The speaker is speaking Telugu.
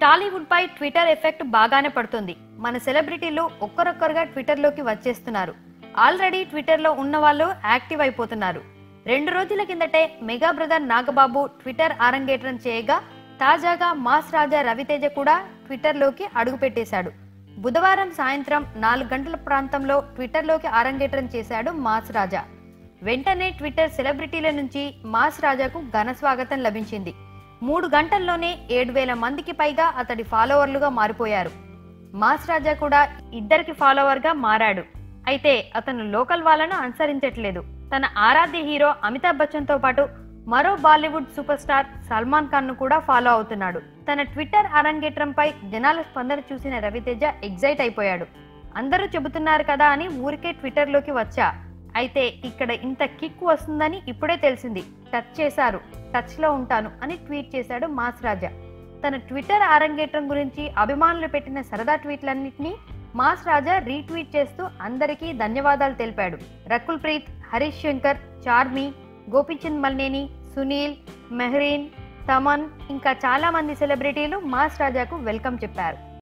టాలీవుడ్ పై ట్విట్టర్ ఎఫెక్ట్ బాగానే పడుతుంది మన సెలబ్రిటీలు ఒక్కరొక్కరుగా ట్విట్టర్లోకి వచ్చేస్తున్నారు ఆల్రెడీ ట్విట్టర్లో ఉన్న వాళ్ళు యాక్టివ్ అయిపోతున్నారు రెండు రోజుల కిందటే మెగా బ్రదర్ నాగబాబు ట్విట్టర్ ఆరంగేట్రం చేయగా తాజాగా మాస్ రాజా రవితేజ కూడా ట్విట్టర్లోకి అడుగుపెట్టేశాడు బుధవారం సాయంత్రం నాలుగు గంటల ప్రాంతంలో ట్విట్టర్లోకి ఆరంగేట్రం చేశాడు మాస్ రాజా వెంటనే ట్విట్టర్ సెలబ్రిటీల నుంచి మాస్ రాజాకు ఘన స్వాగతం లభించింది మూడు గంటల్లోనే ఏడు వేల మందికి పైగా అతడి ఫాలోవర్లుగా మారిపోయారు మాస్ రాజా కూడా ఇద్దరికి ఫాలోవర్గా మారాడు అయితే అతను లోకల్ వాళ్ళను అనుసరించట్లేదు తన ఆరాధ్య హీరో అమితాబ్ బచ్చన్తో పాటు మరో Bollywood super star Salman Khan ను కూడా ఫాలో అవుతున్నాడు తన ట్విట్టర్ అరంగేట్రంపై జనాల స్పందన చూసిన రవితేజ ఎగ్జైట్ అయిపోయాడు అందరూ చెబుతున్నారు కదా అని ఊరికే ట్విట్టర్లోకి వచ్చా అయితే ఇక్కడ ఇంత కిక్ వస్తుందని ఇప్పుడే తెలిసింది టచ్ చేశారు టచ్ లో ఉంటాను అని ట్వీట్ చేశాడు మాస్ రాజా తన ట్విట్టర్ ఆరంగేట్రం గురించి అభిమానులు పెట్టిన సరదా ట్వీట్లన్నింటినీ మాస్ రాజా రీట్వీట్ చేస్తూ అందరికీ ధన్యవాదాలు తెలిపాడు రకుల్ ప్రీత్ హరీష్ శంకర్ చార్మి గోపిచంద్ మల్నేని సునీల్ మెహ్రీన్ తమన్ ఇంకా చాలా మంది సెలబ్రిటీలు మాస్ రాజాకు వెల్కమ్ చెప్పారు